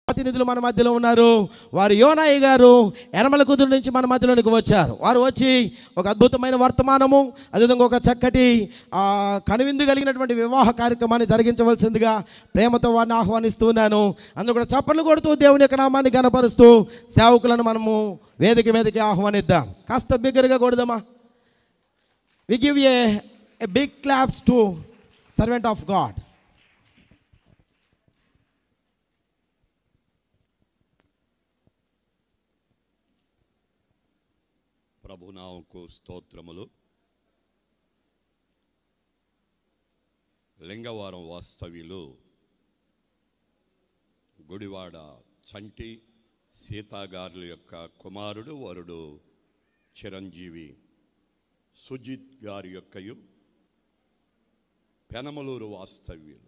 ప్రతినిధులు మన మధ్యలో ఉన్నారు వారు యోనాయి గారు ఎనమల కుదురు నుంచి మన మధ్యలోనికి వచ్చారు వారు వచ్చి ఒక అద్భుతమైన వర్తమానము అదేవిధంగా ఒక చక్కటి ఆ, కనువిందు కలిగినటువంటి వివాహ కార్యక్రమాన్ని జరిగించవలసిందిగా ప్రేమతో వారిని ఆహ్వానిస్తున్నాను అందులో కూడా చప్పట్లు కొడుతూ దేవుని యొక్క నామాన్ని కనపరుస్తూ సేవకులను మనము వేదిక మీదకి ఆహ్వానిద్దాం కాస్త బిగ్గరగా కొడదామా we give a big claps to servant of God ప్రభునామకు స్తోత్రములు లింగవారం వాస్తవ్యులు గుడివాడ చంటి సీతాగారుల యొక్క కుమారుడు వరుడు చిరంజీవి సుజిత్ గారి యొక్కయు పెనమలూరు వాస్తవ్యులు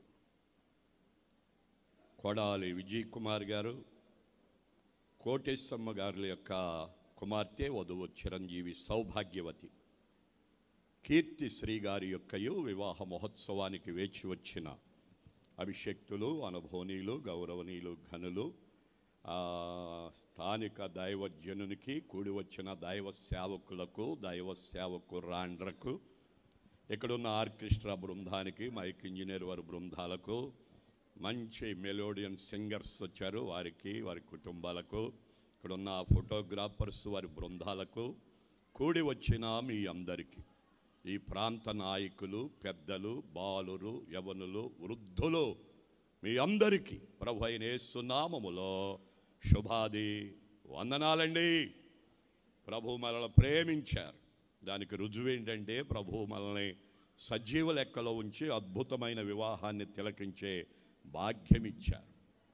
కొడాలి విజయ్ కుమార్ గారు కోటేశమ్మ గారుల యొక్క కుమార్తె వధువు చిరంజీవి సౌభాగ్యవతి కీర్తి శ్రీ గారి యొక్కయు వివాహ మహోత్సవానికి వేచి వచ్చిన అభిషక్తులు అనుభవనీయులు గౌరవనీయులు ఘనులు ఆ, స్థానిక దైవజనునికి కూడి వచ్చిన దైవ సేవకులకు దైవ సేవకు రాండ్రకు ఇక్కడున్న ఆర్కెస్ట్రా బృందానికి మైక్ ఇంజనీర్ వారి బృందాలకు మంచి మెలోడియన్ సింగర్స్ వచ్చారు వారికి వారి కుటుంబాలకు ఇక్కడున్న ఫోటోగ్రాఫర్స్ వారి బృందాలకు కూడి వచ్చిన మీ అందరికీ ఈ ప్రాంత నాయకులు పెద్దలు బాలురు యవనులు వృద్ధులు మీ అందరికీ ప్రభు అయిన యేసునామములో శుభాది వందనాలండి ప్రభు మనల్ని ప్రేమించారు దానికి రుజువు ఏంటంటే ప్రభు మనల్ని సజీవ లెక్కలో ఉంచి అద్భుతమైన వివాహాన్ని తిలకించే భాగ్యం ఇచ్చారు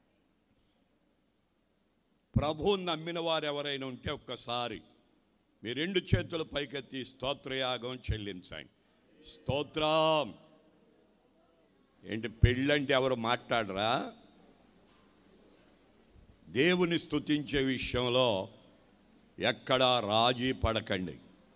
ప్రభు నమ్మిన వారు ఎవరైనా ఉంటే ఒక్కసారి మీ రెండు చేతుల పైకెత్తి స్తోత్రయాగం చెల్లించండి స్తోత్రం ఏంటి పెళ్ళంటే ఎవరు మాట్లాడరా దేవుని స్తుతించే విషయంలో ఎక్కడా రాజీ పడకండి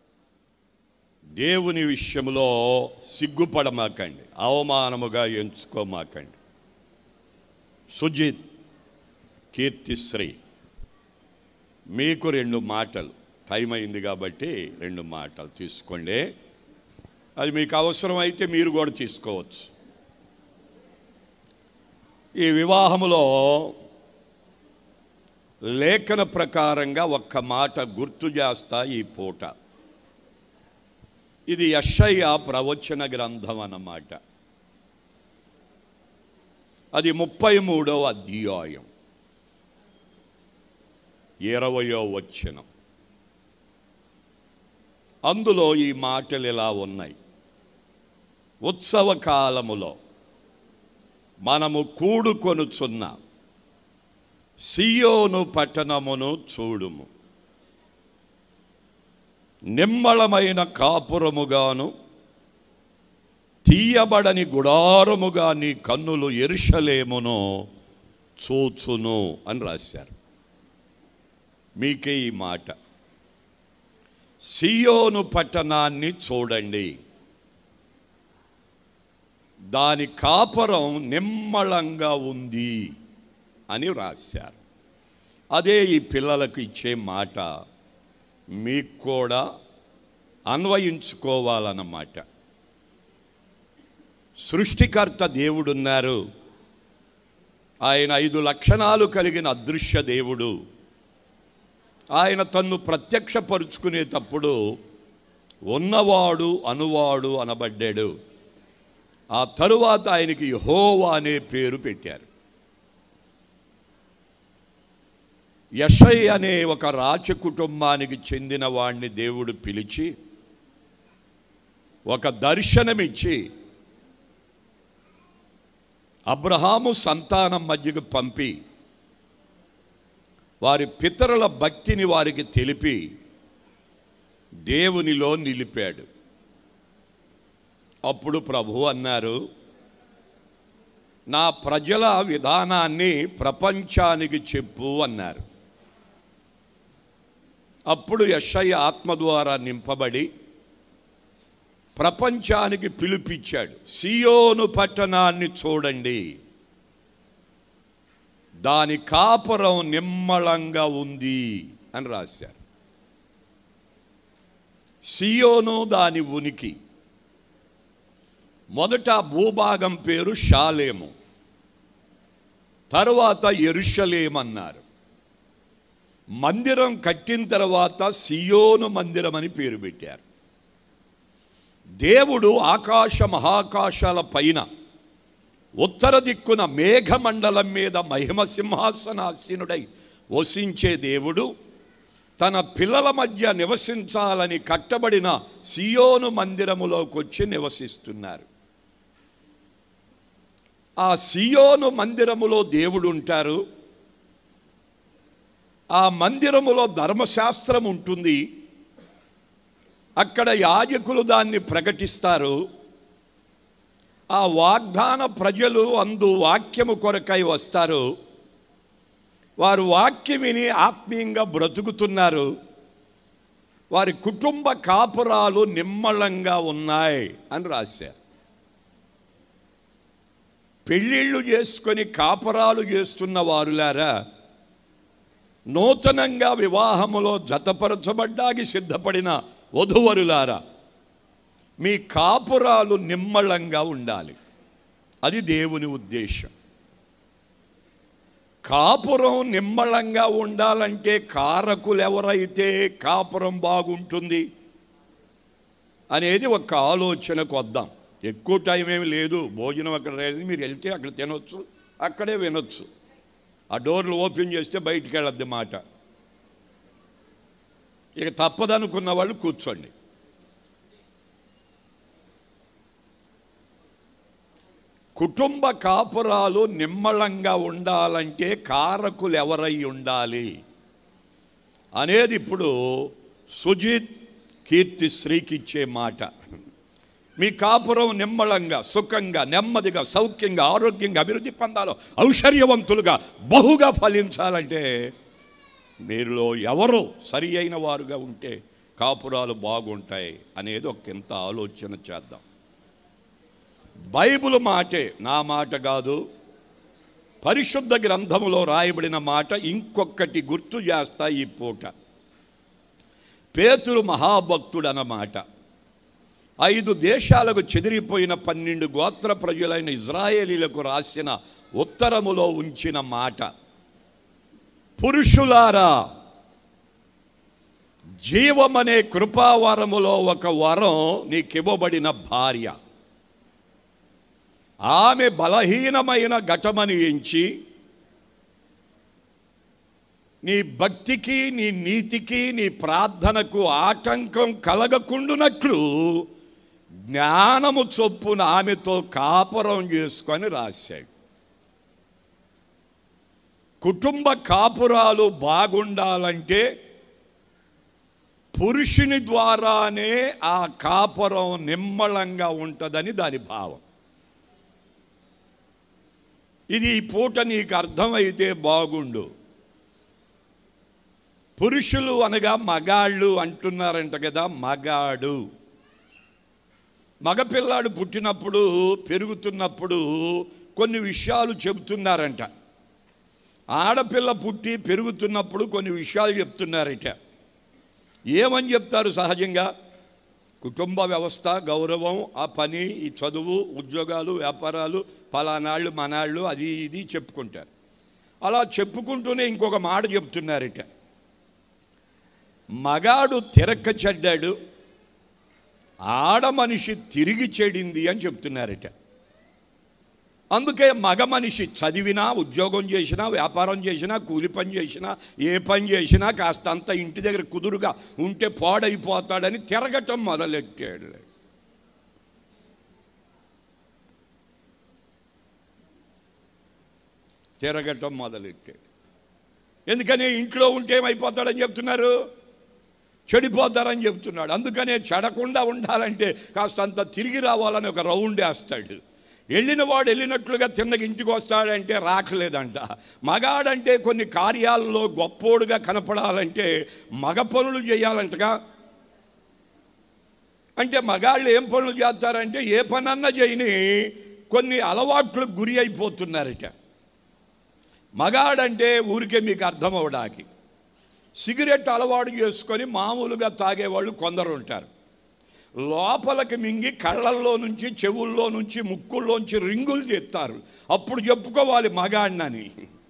దేవుని విషయంలో సిగ్గుపడమాకండి అవమానముగా ఎంచుకోమాకండి సుజిత్ కీర్తిశ్రీ మీకు రెండు మాటలు టైం అయింది కాబట్టి రెండు మాటలు తీసుకోండి అది మీకు అవసరం అయితే మీరు కూడా తీసుకోవచ్చు ఈ వివాహములో లేఖన ప్రకారంగా ఒక్క మాట గుర్తు చేస్తా ఈ పూట ఇది యషయ్య ప్రవచన గ్రంథం అన్నమాట అది ముప్పై మూడవ అధ్యాయం ఇరవయో వచనం అందులో ఈ మాటలు ఇలా ఉన్నాయి ఉత్సవ కాలములో మనము కూడుకొనుచున్న సియోను పట్టణమును చూడుము నిమ్మళమైన కాపురముగాను తీయబడని గుడారముగా నీ కన్నులు ఎరుషలేమును చూచును అని రాశారు మీకే ఈ మాట సియోను పట్టణాన్ని చూడండి దాని కాపురం నిమ్మళంగా ఉంది అని రాశారు అదే ఈ పిల్లలకు ఇచ్చే మాట మీకు కూడా అన్వయించుకోవాలన్నమాట సృష్టికర్త దేవుడున్నారు ఆయన ఐదు లక్షణాలు కలిగిన అదృశ్య దేవుడు ఆయన తన్ను ప్రత్యక్షపరుచుకునేటప్పుడు ఉన్నవాడు అనువాడు అనబడ్డాడు ఆ తరువాత ఆయనకి యెహోవా అనే పేరు పెట్టారు యషయ్ అనే ఒక రాచ కుటుంబానికి చెందిన వాణ్ణి దేవుడు పిలిచి ఒక దర్శనమిచ్చి అబ్రహాము సంతానం మధ్యకు పంపి వారి పితరుల భక్తిని వారికి తెలిపి దేవునిలో నిలిపాడు అప్పుడు ప్రభు అన్నారు నా ప్రజల విధానాన్ని ప్రపంచానికి చెప్పు అన్నారు అప్పుడు యశయ్య ఆత్మ ద్వారా నింపబడి ప్రపంచానికి పిలుపిచ్చాడు సియోను పట్టణాన్ని చూడండి దాని కాపురం నిమ్మళంగా ఉంది అని రాశారు సియోను దాని ఉనికి మొదట భూభాగం పేరు షాలేము తరువాత ఎరుషలేం అన్నారు మందిరం కట్టిన తర్వాత సియోను మందిరం అని పేరు పెట్టారు దేవుడు ఆకాశ మహాకాశాల పైన ఉత్తర దిక్కున మేఘమండలం మీద మహిమ సింహాసనాసీనుడై వసించే దేవుడు తన పిల్లల మధ్య నివసించాలని కట్టబడిన సియోను మందిరములోకి వచ్చి నివసిస్తున్నారు ఆ సియోను మందిరములో దేవుడు ఉంటారు ఆ మందిరములో ధర్మశాస్త్రం ఉంటుంది అక్కడ యాజకులు దాన్ని ప్రకటిస్తారు ఆ వాగ్దాన ప్రజలు అందు వాక్యము కొరకై వస్తారు వారు వాక్యం విని ఆత్మీయంగా బ్రతుకుతున్నారు వారి కుటుంబ కాపురాలు నిమ్మళంగా ఉన్నాయి అని రాశారు పెళ్ళిళ్ళు చేసుకొని కాపురాలు చేస్తున్న వారులారా నూతనంగా వివాహములో జతపరచబడ్డానికి సిద్ధపడిన వధువరులారా మీ కాపురాలు నిమ్మళంగా ఉండాలి అది దేవుని ఉద్దేశం కాపురం నిమ్మళంగా ఉండాలంటే కారకులు ఎవరైతే కాపురం బాగుంటుంది అనేది ఒక ఆలోచనకు వద్దాం ఎక్కువ టైం ఏమి లేదు భోజనం అక్కడ లేదు మీరు వెళ్తే అక్కడ తినొచ్చు అక్కడే వినొచ్చు ఆ డోర్లు ఓపెన్ చేస్తే బయటికి వెళ్ళద్ది మాట ఇక తప్పదనుకున్న వాళ్ళు కూర్చోండి కుటుంబ కాపురాలు నిమ్మళంగా ఉండాలంటే కారకులు ఎవరై ఉండాలి అనేది ఇప్పుడు సుజిత్ కీర్తి శ్రీకి ఇచ్చే మాట మీ కాపురం నిమ్మళంగా సుఖంగా నెమ్మదిగా సౌఖ్యంగా ఆరోగ్యంగా అభివృద్ధి పొందాలో ఔశ్వర్యవంతులుగా బహుగా ఫలించాలంటే మీరులో ఎవరు సరి అయిన వారుగా ఉంటే కాపురాలు బాగుంటాయి అనేది ఒక ఇంత ఆలోచన చేద్దాం బైబిల్ మాటే నా మాట కాదు పరిశుద్ధ గ్రంథములో రాయబడిన మాట ఇంకొకటి గుర్తు చేస్తా ఈ పూట పేతురు మహాభక్తుడు అన్నమాట ఐదు దేశాలకు చెదిరిపోయిన పన్నెండు గోత్ర ప్రజలైన ఇజ్రాయేలీలకు రాసిన ఉత్తరములో ఉంచిన మాట పురుషులారా జీవమనే కృపావరములో ఒక వరం నీకివ్వబడిన భార్య ఆమె బలహీనమైన ఘటమని ఎంచి నీ భక్తికి నీ నీతికి నీ ప్రార్థనకు ఆటంకం కలగకుండునట్లు జ్ఞానము చొప్పున ఆమెతో కాపురం చేసుకొని రాశాడు కుటుంబ కాపురాలు బాగుండాలంటే పురుషుని ద్వారానే ఆ కాపురం నిమ్మళంగా ఉంటుందని దాని భావం ఇది ఈ పూట నీకు అర్థమైతే బాగుండు పురుషులు అనగా మగాళ్ళు అంటున్నారంట కదా మగాడు మగపిల్లాడు పుట్టినప్పుడు పెరుగుతున్నప్పుడు కొన్ని విషయాలు చెబుతున్నారంట ఆడపిల్ల పుట్టి పెరుగుతున్నప్పుడు కొన్ని విషయాలు చెప్తున్నారట ఏమని చెప్తారు సహజంగా కుటుంబ వ్యవస్థ గౌరవం ఆ పని ఈ చదువు ఉద్యోగాలు వ్యాపారాలు పలానాళ్ళు మనాళ్ళు అది ఇది చెప్పుకుంటారు అలా చెప్పుకుంటూనే ఇంకొక మాట చెప్తున్నారట మగాడు తిరక్క చెడ్డాడు ఆడ మనిషి తిరిగి చెడింది అని చెప్తున్నారట అందుకే మగ మనిషి చదివినా ఉద్యోగం చేసినా వ్యాపారం చేసినా కూలి పని చేసినా ఏ పని చేసినా కాస్త అంత ఇంటి దగ్గర కుదురుగా ఉంటే పాడైపోతాడని తిరగటం మొదలెట్టాడు తిరగటం మొదలెట్టాడు ఎందుకని ఇంట్లో ఉంటే ఏమైపోతాడని చెప్తున్నారు చెడిపోతారని చెప్తున్నాడు అందుకనే చెడకుండా ఉండాలంటే కాస్త అంత తిరిగి రావాలని ఒక రౌండ్ వేస్తాడు వెళ్ళిన వాడు వెళ్ళినట్లుగా తిన్నగా ఇంటికి వస్తాడంటే రాకలేదంట మగాడంటే కొన్ని కార్యాల్లో గొప్పోడుగా కనపడాలంటే మగ పనులు చేయాలంటగా అంటే మగాళ్ళు ఏం పనులు చేస్తారంటే ఏ పనన్నా చేయని కొన్ని అలవాట్లకు గురి అయిపోతున్నారట మగాడంటే ఊరికే మీకు అర్థం అవడానికి సిగరెట్ అలవాటు చేసుకొని మామూలుగా తాగేవాళ్ళు కొందరు ఉంటారు లోపలికి మింగి కళ్ళల్లో నుంచి చెవుల్లో నుంచి ముక్కుల్లోంచి రింగులు తీస్తారు అప్పుడు చెప్పుకోవాలి మగాడినని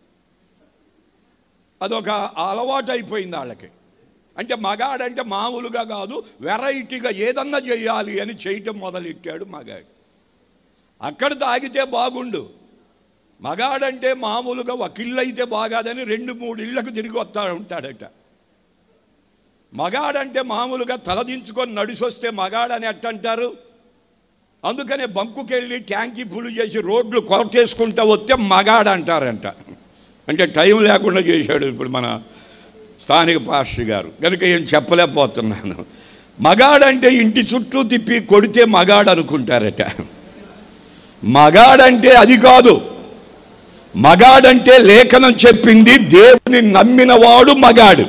అదొక అలవాటు అయిపోయింది వాళ్ళకి అంటే మగాడంటే మామూలుగా కాదు వెరైటీగా ఏదన్నా చేయాలి అని చేయటం మొదలెట్టాడు మగాడు అక్కడ తాగితే బాగుండు మగాడంటే మామూలుగా ఒక ఇల్లు అయితే బాగాదని రెండు మూడు ఇళ్లకు తిరిగి వస్తా ఉంటాడట మగాడంటే మామూలుగా తలదించుకొని నడిసొస్తే మగాడని ఎట్టంటారు అందుకనే బంకుకెళ్ళి ట్యాంకీ ఫుల్ చేసి రోడ్లు కొలతేసుకుంటా వస్తే మగాడు అంటారంట అంటే టైం లేకుండా చేశాడు ఇప్పుడు మన స్థానిక పాస్టర్ గారు కనుక ఏం చెప్పలేకపోతున్నాను మగాడంటే ఇంటి చుట్టూ తిప్పి కొడితే మగాడు అనుకుంటారట మగాడంటే అది కాదు మగాడంటే లేఖనం చెప్పింది దేవుని నమ్మినవాడు మగాడు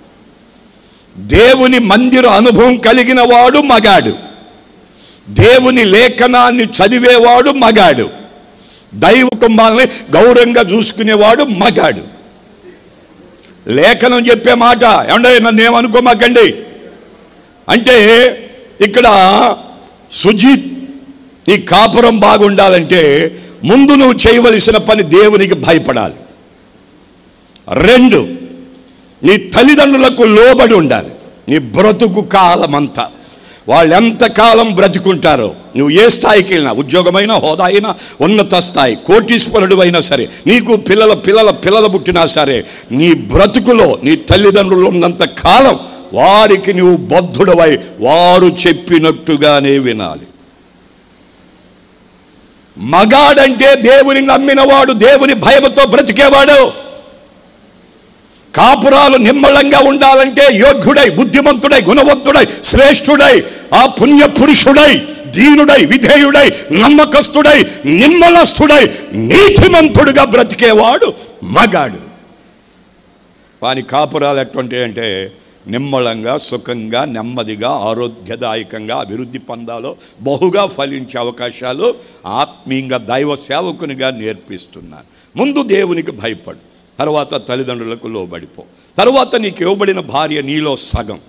దేవుని మందిర అనుభవం కలిగిన వాడు మగాడు దేవుని లేఖనాన్ని చదివేవాడు మగాడు దైవ కుటుంబాలని గౌరవంగా చూసుకునేవాడు మగాడు లేఖనం చెప్పే మాట ఏమంటే నన్ను ఏమనుకోమాకండి అంటే ఇక్కడ సుజిత్ నీ కాపురం బాగుండాలంటే ముందు నువ్వు చేయవలసిన పని దేవునికి భయపడాలి రెండు నీ తల్లిదండ్రులకు లోబడి ఉండాలి నీ బ్రతుకు కాలమంతా వాళ్ళు ఎంతకాలం బ్రతుకుంటారో నువ్వు ఏ స్థాయికి వెళ్ళినా ఉద్యోగమైన హోదా అయినా ఉన్నత స్థాయి కోటీశ్వరుడు అయినా సరే నీకు పిల్లల పిల్లల పిల్లలు పుట్టినా సరే నీ బ్రతుకులో నీ తల్లిదండ్రులు ఉన్నంత కాలం వారికి నువ్వు బద్ధుడవై వారు చెప్పినట్టుగానే వినాలి మగాడంటే దేవుని నమ్మినవాడు దేవుని భయముతో బ్రతికేవాడు కాపురాలు నిమ్మళంగా ఉండాలంటే యోగ్యుడై బుద్ధిమంతుడై గుణవంతుడై శ్రేష్ఠుడై ఆ పుణ్య పురుషుడై దీనుడై విధేయుడై నమ్మకస్తుడై నిమ్మలస్తుడై నీతిమంతుడుగా బ్రతికేవాడు మగాడు వాని కాపురాలు ఎటువంటి అంటే నిమ్మళంగా సుఖంగా నెమ్మదిగా ఆరోగ్యదాయకంగా అభివృద్ధి పొందాలో బహుగా ఫలించే అవకాశాలు ఆత్మీయంగా దైవ సేవకునిగా నేర్పిస్తున్నారు ముందు దేవునికి భయపడు తర్వాత తల్లిదండ్రులకు లోబడిపో తర్వాత నీకు ఇవ్వబడిన భార్య నీలో సగం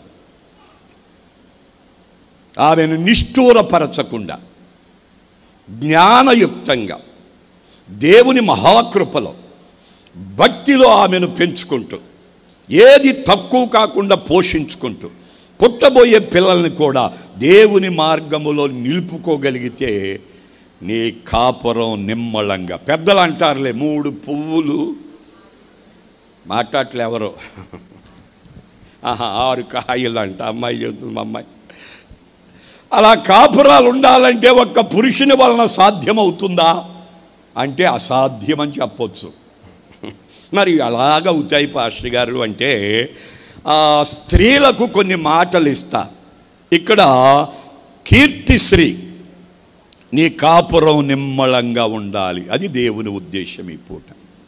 ఆమెను నిష్ఠూరపరచకుండా జ్ఞానయుక్తంగా దేవుని మహాకృపలో భక్తిలో ఆమెను పెంచుకుంటూ ఏది తక్కువ కాకుండా పోషించుకుంటూ పుట్టబోయే పిల్లల్ని కూడా దేవుని మార్గములో నిలుపుకోగలిగితే నీ కాపురం నిమ్మళంగా పెద్దలు అంటారులే మూడు పువ్వులు మాట్లాడలే ఎవరు ఆహా ఆరు కాయలు అంట అమ్మాయి చెబుతుంది మా అమ్మాయి అలా కాపురాలు ఉండాలంటే ఒక్క పురుషుని వలన సాధ్యమవుతుందా అంటే అసాధ్యమని చెప్పొచ్చు మరి అలాగ అవుతాయి పాస్టర్ గారు అంటే ఆ స్త్రీలకు కొన్ని మాటలు ఇస్తా ఇక్కడ కీర్తిశ్రీ నీ కాపురం నిమ్మళంగా ఉండాలి అది దేవుని ఉద్దేశం ఈ పూట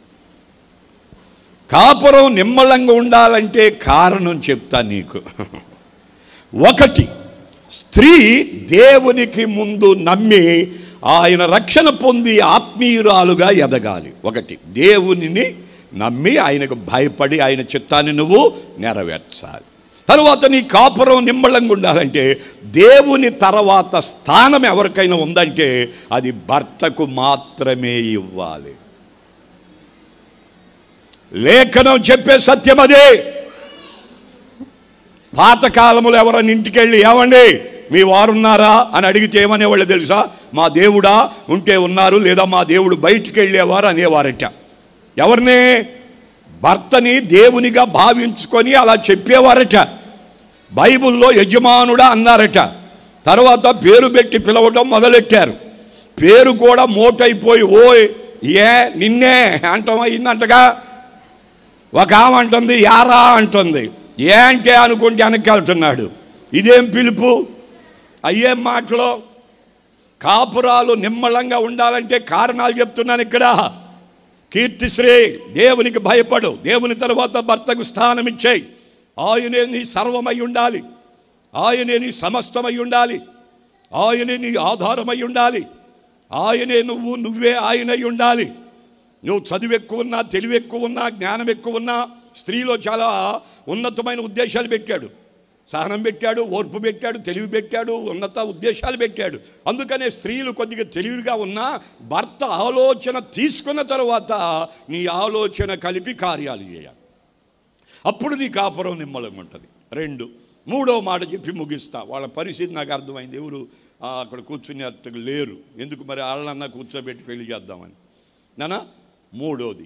కాపురం నిమ్మళంగా ఉండాలంటే కారణం చెప్తా నీకు ఒకటి స్త్రీ దేవునికి ముందు నమ్మి ఆయన రక్షణ పొంది ఆత్మీయురాలుగా ఎదగాలి ఒకటి దేవునిని నమ్మి ఆయనకు భయపడి ఆయన చిత్తాన్ని నువ్వు నెరవేర్చాలి తరువాత నీ కాపురం నిమ్మళంగా ఉండాలంటే దేవుని తర్వాత స్థానం ఎవరికైనా ఉందంటే అది భర్తకు మాత్రమే ఇవ్వాలి లేఖనం చెప్పే సత్యం అదే పాతకాలంలో ఎవరైనా ఇంటికి వెళ్ళి ఏమండి మీ వారున్నారా అని అడిగితే ఏమనేవాళ్ళు తెలుసా మా దేవుడా ఉంటే ఉన్నారు లేదా మా దేవుడు బయటికి వెళ్ళేవారు అనేవారట ఎవరిని భర్తని దేవునిగా భావించుకొని అలా చెప్పేవారట బైబిల్లో యజమానుడా అన్నారట తర్వాత పేరు పెట్టి పిలవడం మొదలెట్టారు పేరు కూడా మోటైపోయి ఓయ్ ఏ నిన్నే అంటాం అయిందంటగా ఒక ఆమె అంటుంది యారా అంటుంది ఏ అంటే అనుకుంటే వెనక్కి వెళ్తున్నాడు ఇదేం పిలుపు అయ్యేం మాటలు కాపురాలు నిమ్మళంగా ఉండాలంటే కారణాలు చెప్తున్నాను ఇక్కడ కీర్తిశ్రీ దేవునికి భయపడు దేవుని తర్వాత భర్తకు స్థానం ఇచ్చేయి ఆయనే నీ సర్వమై ఉండాలి ఆయనే నీ సమస్తమై ఉండాలి ఆయనే నీ ఆధారమై ఉండాలి ఆయనే నువ్వు నువ్వే ఆయనై ఉండాలి నువ్వు చదువు ఎక్కువ ఉన్నా తెలివి ఎక్కువ ఉన్నా జ్ఞానం ఎక్కువ ఉన్నా స్త్రీలో చాలా ఉన్నతమైన ఉద్దేశాలు పెట్టాడు సహనం పెట్టాడు ఓర్పు పెట్టాడు తెలివి పెట్టాడు ఉన్నత ఉద్దేశాలు పెట్టాడు అందుకనే స్త్రీలు కొద్దిగా తెలివిగా ఉన్నా భర్త ఆలోచన తీసుకున్న తర్వాత నీ ఆలోచన కలిపి కార్యాలు చేయాలి అప్పుడు నీ కాపురం నిమ్మలం ఉంటుంది రెండు మూడో మాట చెప్పి ముగిస్తా వాళ్ళ పరిస్థితి నాకు అర్థమైంది ఎవరు ఆ, అక్కడ కూర్చుని అత్తగా లేరు ఎందుకు మరి వాళ్ళన్నా కూర్చోబెట్టి పెళ్లి చేద్దామని నానా మూడోది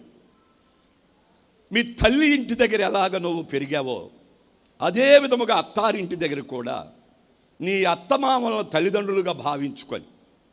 మీ తల్లి ఇంటి దగ్గర ఎలాగ నువ్వు పెరిగావో అదే విధముగా అత్తారింటి దగ్గర కూడా నీ అత్తమామలను తల్లిదండ్రులుగా భావించుకొని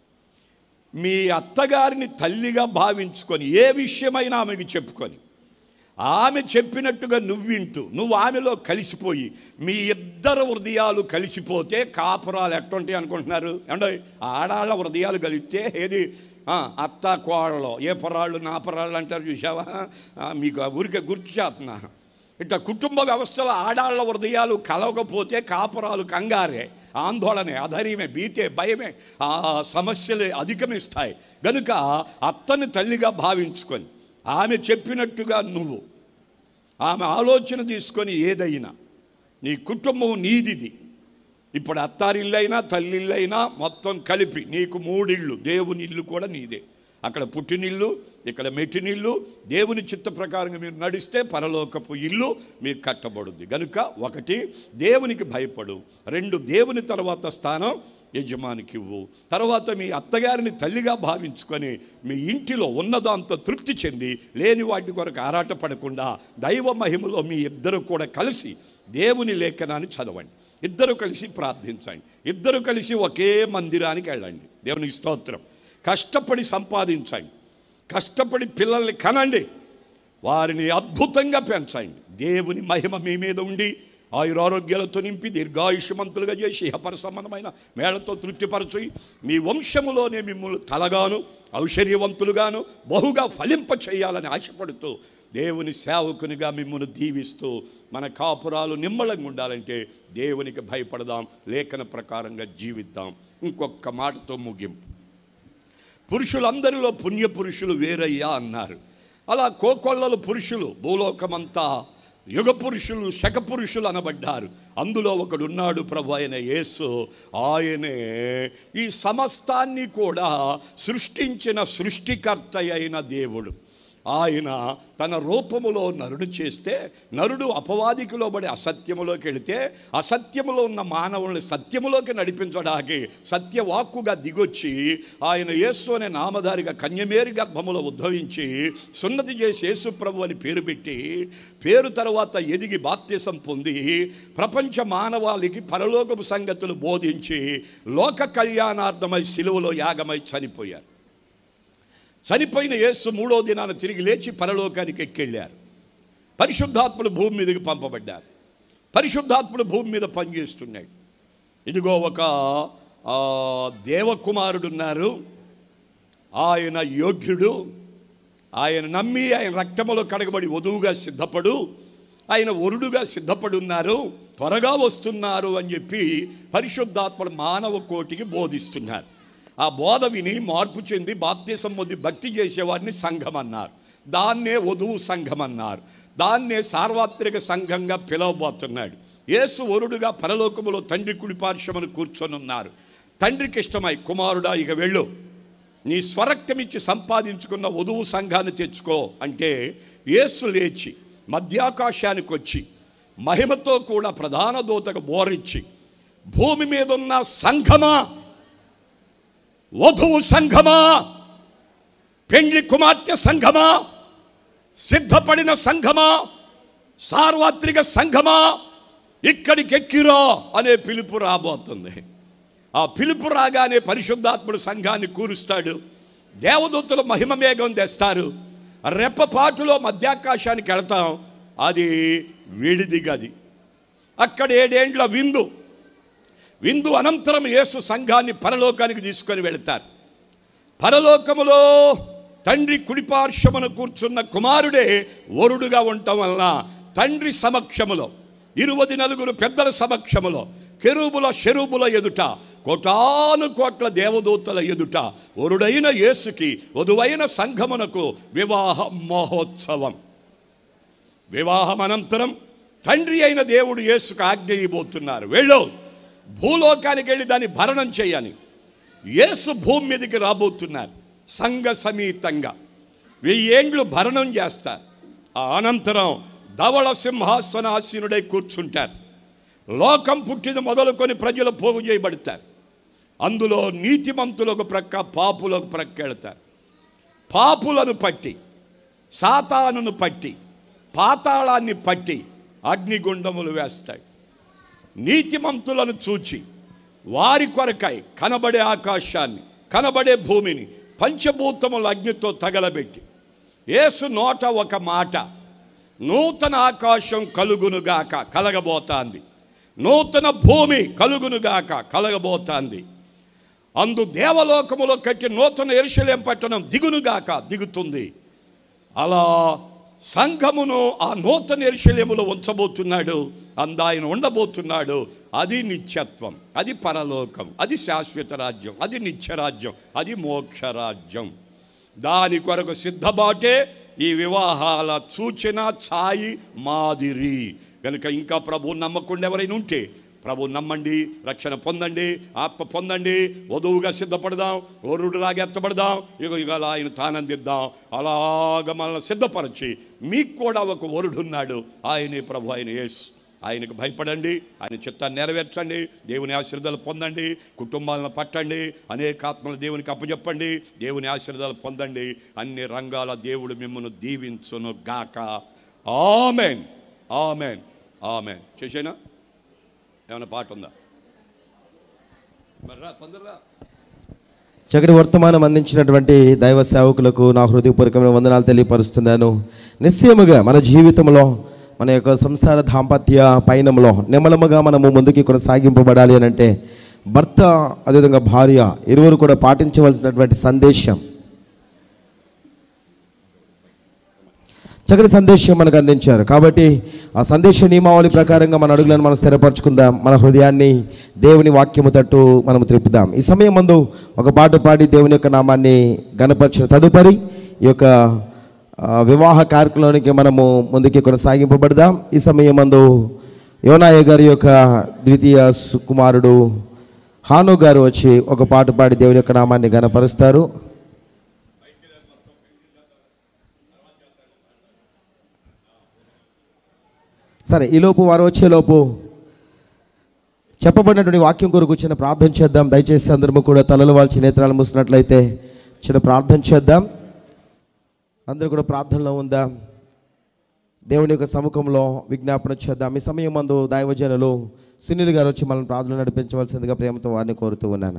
మీ అత్తగారిని తల్లిగా భావించుకొని ఏ విషయమైనా ఆమెకి చెప్పుకొని ఆమె చెప్పినట్టుగా నువ్వు వింటూ నువ్వు ఆమెలో కలిసిపోయి మీ ఇద్దరు హృదయాలు కలిసిపోతే కాపురాలు ఎట్టుంటాయి అనుకుంటున్నారు అంటే ఆడాళ్ళ హృదయాలు కలిపితే ఏది ఆ, అత్త కోడలో ఏ పొరాళ్ళు నా పొరాళ్ళు అంటారు చూసావా ఆ, మీకు ఆ ఊరికే గుర్తు చేస్తున్నా ఇట్లా కుటుంబ వ్యవస్థలో ఆడాళ్ళ హృదయాలు కలవకపోతే కాపురాలు కంగారే ఆందోళనే అధైర్యమే భీతే భయమే ఆ సమస్యలు అధిగమిస్తాయి గనుక అత్తని తల్లిగా భావించుకొని ఆమె చెప్పినట్టుగా నువ్వు ఆమె ఆలోచన తీసుకొని ఏదైనా నీ కుటుంబం నీదిది ఇప్పుడు అత్తారిల్లైనా తల్లిల్లైనా మొత్తం కలిపి నీకు మూడిళ్ళు దేవుని ఇల్లు కూడా నీదే అక్కడ పుట్టినిల్లు ఇక్కడ మెట్టినిల్లు దేవుని చిత్త ప్రకారంగా మీరు నడిస్తే పరలోకపు ఇల్లు మీకు కట్టబడుద్ది గనుక ఒకటి దేవునికి భయపడు రెండు దేవుని తర్వాత స్థానం యజమానికి ఇవ్వు తర్వాత మీ అత్తగారిని తల్లిగా భావించుకొని మీ ఇంటిలో ఉన్నదాంతో తృప్తి చెంది లేని వాటి కొరకు ఆరాటపడకుండా దైవ మహిమలో మీ ఇద్దరు కూడా కలిసి దేవుని లేఖనాన్ని చదవండి ఇద్దరు కలిసి ప్రార్థించండి ఇద్దరు కలిసి ఒకే మందిరానికి వెళ్ళండి దేవునికి స్తోత్రం కష్టపడి సంపాదించండి కష్టపడి పిల్లల్ని కనండి వారిని అద్భుతంగా పెంచండి దేవుని మహిమ మీ మీద ఉండి ఆయురారోగ్యాలతో నింపి దీర్ఘాయుష్యమంతులుగా చేసి ఇహపర సంబంధమైన మేళతో తృప్తిపరచి మీ వంశములోనే మిమ్మల్ని తలగాను ఔశ్వర్యవంతులుగాను బహుగా ఫలింప చేయాలని ఆశపడుతూ దేవుని సేవకునిగా మిమ్మల్ని దీవిస్తూ మన కాపురాలు నిమ్మలంగా ఉండాలంటే దేవునికి భయపడదాం లేఖన ప్రకారంగా జీవిద్దాం ఇంకొక మాటతో ముగింపు పురుషులందరిలో పుణ్య పురుషులు వేరయ్యా అన్నారు అలా కోకొల్లలు పురుషులు భూలోకమంతా యుగ పురుషులు శక పురుషులు అనబడ్డారు అందులో ఒకడున్నాడు ప్రభు ఆయన యేసు ఆయనే ఈ సమస్తాన్ని కూడా సృష్టించిన సృష్టికర్త అయిన దేవుడు ఆయన తన రూపములో నరుడు చేస్తే నరుడు అపవాదికి లోబడి అసత్యములోకి వెళితే అసత్యములో ఉన్న మానవుల్ని సత్యములోకి నడిపించడానికి సత్యవాక్కుగా దిగొచ్చి ఆయన యేసు అనే నామధారిగా కన్యమేరి గర్భములో ఉద్భవించి సున్నతి చేసి యేసు ప్రభు అని పేరు పెట్టి పేరు తర్వాత ఎదిగి బాప్త్యసం పొంది ప్రపంచ మానవాళికి పరలోకపు సంగతులు బోధించి లోక కళ్యాణార్థమై సిలువలో యాగమై చనిపోయారు చనిపోయిన యేసు మూడో దినాన తిరిగి లేచి పరలోకానికి ఎక్కెళ్ళారు పరిశుద్ధాత్ముడు భూమి మీదకి పంపబడ్డారు పరిశుద్ధాత్ముడు భూమి మీద పనిచేస్తున్నాడు ఇదిగో ఒక ఆ, దేవకుమారుడు ఉన్నారు ఆయన యోగ్యుడు ఆయన నమ్మి ఆయన రక్తములో కడగబడి వధువుగా సిద్ధపడు ఆయన వరుడుగా సిద్ధపడి ఉన్నారు త్వరగా వస్తున్నారు అని చెప్పి పరిశుద్ధాత్ముడు మానవ కోటికి బోధిస్తున్నారు ఆ బోధ విని మార్పు చెంది బాప్తీసం పొంది భక్తి చేసేవారిని సంఘం అన్నారు దాన్నే వధువు సంఘం అన్నారు దాన్నే సార్వత్రిక సంఘంగా పిలవబోతున్నాడు యేసు వరుడుగా పరలోకములో తండ్రి కుడి పార్శ్వమును కూర్చొని ఉన్నారు తండ్రికి ఇష్టమై కుమారుడా ఇక వెళ్ళు నీ స్వరక్తమిచ్చి సంపాదించుకున్న వధువు సంఘాన్ని తెచ్చుకో అంటే యేసు లేచి మధ్యాకాశానికి వచ్చి మహిమతో కూడా ప్రధాన దూతకు బోరిచ్చి భూమి మీద ఉన్న సంఘమా వధువు సంఘమా పెండ్లి కుమార్తె సంఘమా సిద్ధపడిన సంఘమా సార్వత్రిక సంఘమా ఇక్కడికి ఎక్కిరా అనే పిలుపు రాబోతుంది ఆ పిలుపు రాగానే పరిశుద్ధాత్ముడు సంఘాన్ని కూరుస్తాడు దేవదూతలు మహిమ మేఘం తెస్తారు రెప్పపాటులో మధ్యాకాశానికి వెళతాం అది విడిది గది అక్కడ ఏడేండ్ల విందు విందు అనంతరం యేసు సంఘాన్ని పరలోకానికి తీసుకొని వెళతారు పరలోకములో తండ్రి కుడిపార్శ్వమున కూర్చున్న కుమారుడే వరుడుగా ఉండటం వలన తండ్రి సమక్షములో ఇరువది నలుగురు పెద్దల సమక్షములో కెరూబుల షెరూబుల ఎదుట కోటాను కోట్ల దేవదూతల ఎదుట వరుడైన యేసుకి వధువైన సంఘమునకు వివాహ మహోత్సవం వివాహం అనంతరం తండ్రి అయిన దేవుడు యేసుకు ఆజ్ఞ ఇవ్వబోతున్నారు వెళ్ళు భూలోకానికి వెళ్ళి దాన్ని భరణం చేయని యేసు భూమి మీదకి రాబోతున్నారు సంఘ సమేతంగా వెయ్యేండ్లు భరణం చేస్తారు ఆ అనంతరం ధవళ సింహాసనాసీనుడై కూర్చుంటారు లోకం పుట్టిన మొదలుకొని ప్రజలు పోగు చేయబడతారు అందులో నీతిమంతులు ఒక ప్రక్క పాపులు ఒక ప్రక్క వెళతారు పాపులను పట్టి సాతానును పట్టి పాతాళాన్ని పట్టి అగ్నిగుండములు వేస్తాయి నీతిమంతులను చూచి వారి కొరకై కనబడే ఆకాశాన్ని కనబడే భూమిని పంచభూతముల అగ్నితో తగలబెట్టి యేసు నోట ఒక మాట నూతన ఆకాశం కలుగునుగాక కలగబోతాంది నూతన భూమి కలుగునుగాక కలగబోతాంది అందు దేవలోకములో కట్టి నూతన ఎరుషలేం పట్టణం దిగునుగాక దిగుతుంది అలా సంఘమును ఆ నూతన ఎరుషలేములో ఉంచబోతున్నాడు అందాయన ఉండబోతున్నాడు అది నిత్యత్వం అది పరలోకం అది శాశ్వత రాజ్యం అది నిత్యరాజ్యం అది మోక్షరాజ్యం దాని కొరకు సిద్ధబాటే ఈ వివాహాల సూచన ఛాయి మాదిరి కనుక ఇంకా ప్రభు నమ్మకుండా ఎవరైనా ఉంటే ప్రభు నమ్మండి రక్షణ పొందండి ఆత్మ పొందండి వధువుగా సిద్ధపడదాం వరుడులాగా ఎత్తబడదాం ఇక ఇక అలా ఆయన తానందిద్దాం అలాగ మనల్ని సిద్ధపరచి మీకు కూడా ఒక వరుడున్నాడు ఆయనే ప్రభు ఆయన యేసు ఆయనకు భయపడండి ఆయన చిత్తాన్ని నెరవేర్చండి దేవుని ఆశీర్వాదాలు పొందండి కుటుంబాలను పట్టండి అనేక ఆత్మలు దేవునికి అప్పచెప్పండి దేవుని ఆశీర్వాదాలు పొందండి అన్ని రంగాల దేవుడు మిమ్మల్ని దీవించును గాక ఆమెన్ ఆమెన్ ఆమెన్ చేసేనా ఏమైనా పాట ఉందా మరి రా తొందరరా చక్కటి వర్తమానం అందించినటువంటి దైవ సేవకులకు నా హృదయపూర్వకమైన వందనాలు తెలియపరుస్తున్నాను నిశ్చయముగా మన జీవితంలో మన యొక్క సంసార దాంపత్య పయనంలో నిమ్మలముగా మనము ముందుకి కొనసాగింపబడాలి అని అంటే భర్త అదేవిధంగా భార్య ఇరువురు కూడా పాటించవలసినటువంటి సందేశం చక్కటి సందేశం మనకు అందించారు కాబట్టి ఆ సందేశ నియమావళి ప్రకారంగా మన అడుగులను మనం స్థిరపరచుకుందాం మన హృదయాన్ని దేవుని వాక్యము తట్టు మనం త్రిప్పుదాం ఈ సమయం మందు ఒక పాట పాడి దేవుని యొక్క నామాన్ని గనపరిచిన తదుపరి ఈ యొక్క ఆ, వివాహ కార్యక్రమానికి మనము ముందుకి కొనసాగింపబడదాం ఈ సమయం మందు యోనాయ గారి యొక్క ద్వితీయ సు- కుమారుడు హాను గారు వచ్చి ఒక పాట పాడి దేవుని యొక్క నామాన్ని గనపరుస్తారు సరే ఈలోపు వారు వచ్చేలోపు చెప్పబడినటువంటి వాక్యం కొరకు చిన్న ప్రార్థన చేద్దాం దయచేసి అందరము కూడా తలలు వాల్చి నేత్రాలు మూసినట్లయితే చిన్న ప్రార్థన చేద్దాం అందరూ కూడా ప్రార్థనలో ఉందాం దేవుని యొక్క సముఖంలో విజ్ఞాపన చేద్దాం ఈ సమయం మందు దైవజనులు సునీల్ గారు వచ్చి మనల్ని ప్రార్థన నడిపించవలసిందిగా ప్రేమతో వారిని కోరుతూ ఉన్నాను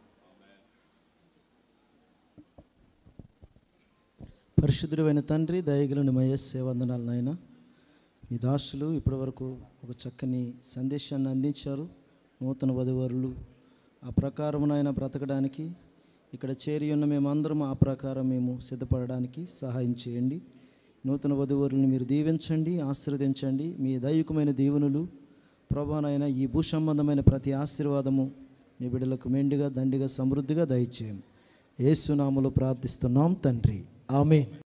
పరిశుద్ధుడైన తండ్రి దయగలని మయస్సే వందనాలు నాయన మీ దాసులు ఇప్పటివరకు ఒక చక్కని సందేశాన్ని అందించారు నూతన వధువరులు ఆ ప్రకారం నాయన బ్రతకడానికి ఇక్కడ చేరి ఉన్న మేమందరం ఆ ప్రకారం మేము సిద్ధపడడానికి సహాయం చేయండి నూతన వధువరులను మీరు దీవించండి ఆశీర్వదించండి మీ దైవికమైన దీవెనలు ప్రభానైనా ఈ భూ సంబంధమైన ప్రతి ఆశీర్వాదము నీ బిడ్డలకు మెండుగా దండిగా సమృద్ధిగా దయచేయం ఏసునాములు ప్రార్థిస్తున్నాం తండ్రి ఆమె